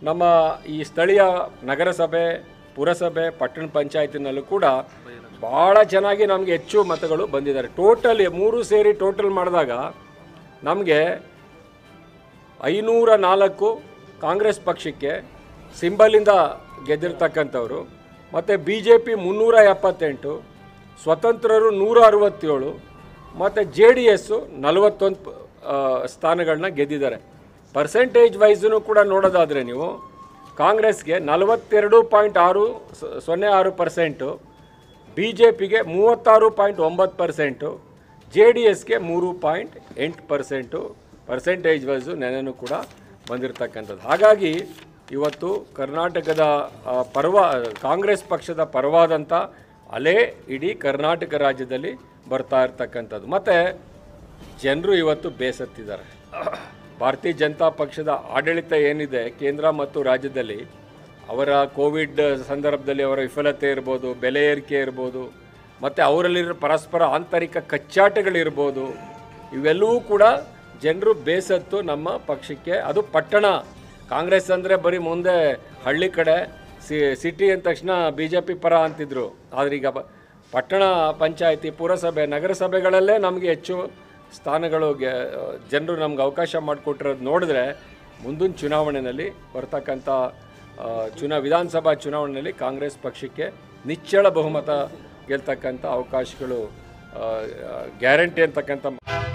ನಮ್ಮ ಈ ಸ್ಥಳೀಯ ನಗರಸಭೆ ಪುರಸಭೆ ಪಟ್ಟಣ ಪಂಚಾಯತಿನಲ್ಲೂ ಕೂಡ ಭಾಳ ಚೆನ್ನಾಗಿ ನಮಗೆ ಹೆಚ್ಚು ಮತಗಳು ಬಂದಿದ್ದಾರೆ ಟೋಟಲ್ ಮೂರು ಸೇರಿ ಟೋಟಲ್ ಮಾಡಿದಾಗ ನಮಗೆ ಐನೂರ ನಾಲ್ಕು ಕಾಂಗ್ರೆಸ್ ಪಕ್ಷಕ್ಕೆ ಸಿಂಬಲಿಂದ ಗೆದ್ದಿರ್ತಕ್ಕಂಥವ್ರು ಮತ್ತು ಬಿ ಜೆ ಪಿ ಮುನ್ನೂರ ಎಪ್ಪತ್ತೆಂಟು ಸ್ವತಂತ್ರರು ನೂರ ಅರವತ್ತೇಳು ಮತ್ತು ಜೆ ಡಿ ಎಸ್ಸು ನಲವತ್ತೊಂದು ಸ್ಥಾನಗಳನ್ನ ಗೆದ್ದಿದ್ದಾರೆ ಪರ್ಸೆಂಟೇಜ್ ವೈಸೂ ಕೂಡ ನೋಡೋದಾದರೆ ನೀವು ಕಾಂಗ್ರೆಸ್ಗೆ ನಲವತ್ತೆರಡು ಪಾಯಿಂಟ್ ಆರು ಸ- ಸೊನ್ನೆ ಆರು ಪರ್ಸೆಂಟು ಬಿ ಜೆ ಪಿಗೆ ಮೂವತ್ತಾರು ಪಾಯಿಂಟ್ ಒಂಬತ್ತು ಪರ್ಸೆಂಟು ಜೆ ಡಿ ಎಸ್ಗೆ ಮೂರು ಪಾಯಿಂಟ್ ಎಂಟು ಪರ್ಸೆಂಟು ಪರ್ಸೆಂಟೇಜ್ ವೈಸು ನೆನೆನೂ ಕೂಡ ಬಂದಿರತಕ್ಕಂಥದ್ದು ಹಾಗಾಗಿ ಇವತ್ತು ಕರ್ನಾಟಕದ ಆ, ಪರ್ವ ಕಾಂಗ್ರೆಸ್ ಪಕ್ಷದ ಪರವಾದಂಥ ಅಲೆ ಇಡೀ ಕರ್ನಾಟಕ ರಾಜ್ಯದಲ್ಲಿ ಬರ್ತಾ ಇರ್ತಕ್ಕಂಥದ್ದು ಮತ್ತು ಜನರು ಇವತ್ತು ಬೇಸತ್ತಿದ್ದಾರೆ ಭಾರತೀಯ ಜನತಾ ಪಕ್ಷದ ಆಡಳಿತ ಏನಿದೆ ಕೇಂದ್ರ ಮತ್ತು ರಾಜ್ಯದಲ್ಲಿ ಅವರ ಕೋವಿಡ್ ಸಂದರ್ಭದಲ್ಲಿ ಅವರ ವಿಫಲತೆ ಇರ್ಬೋದು ಬೆಲೆ ಏರಿಕೆ ಇರ್ಬೋದು ಮತ್ತು ಅವರಲ್ಲಿರೋ ಪರಸ್ಪರ ಆಂತರಿಕ ಕಚ್ಚಾಟಗಳಿರ್ಬೋದು ಇವೆಲ್ಲವೂ ಕೂಡ ಜನರು ಬೇಸತ್ತು ನಮ್ಮ ಪಕ್ಷಕ್ಕೆ ಅದು ಪಟ್ಟಣ ಕಾಂಗ್ರೆಸ್ ಅಂದರೆ ಬರೀ ಮುಂದೆ ಹಳ್ಳಿ ಕಡೆ ಸಿ ಸಿಟಿ ಅಂದ ತಕ್ಷಣ ಬಿ ಜೆ ಪಿ ಪರ ಅಂತಿದ್ರು ಆದರೆ ಈಗ ಬ- ಪಟ್ಟಣ ಪಂಚಾಯತಿ ಪುರಸಭೆ ನಗರಸಭೆಗಳಲ್ಲೇ ನಮಗೆ ಹೆಚ್ಚು ಸ್ಥಾನಗಳು ಜನರು ನಮ್ಗೆ ಅವಕಾಶ ಮಾಡಿಕೊಟ್ಟಿರೋದು ನೋಡಿದ್ರೆ ಮುಂದಿನ ಚುನಾವಣೆಯಲ್ಲಿ ಬರ್ತಕ್ಕಂಥ ಆ, ಚುನಾ ವಿಧಾನಸಭಾ ಚುನಾವಣೆಯಲ್ಲಿ ಕಾಂಗ್ರೆಸ್ ಪಕ್ಷಕ್ಕೆ ನಿಚ್ಚಳ ಬಹುಮತ ಗೆಲ್ತಕ್ಕಂಥ ಅವಕಾಶಗಳು ಗ್ಯಾರಂಟಿ ಅಂತಕ್ಕಂಥ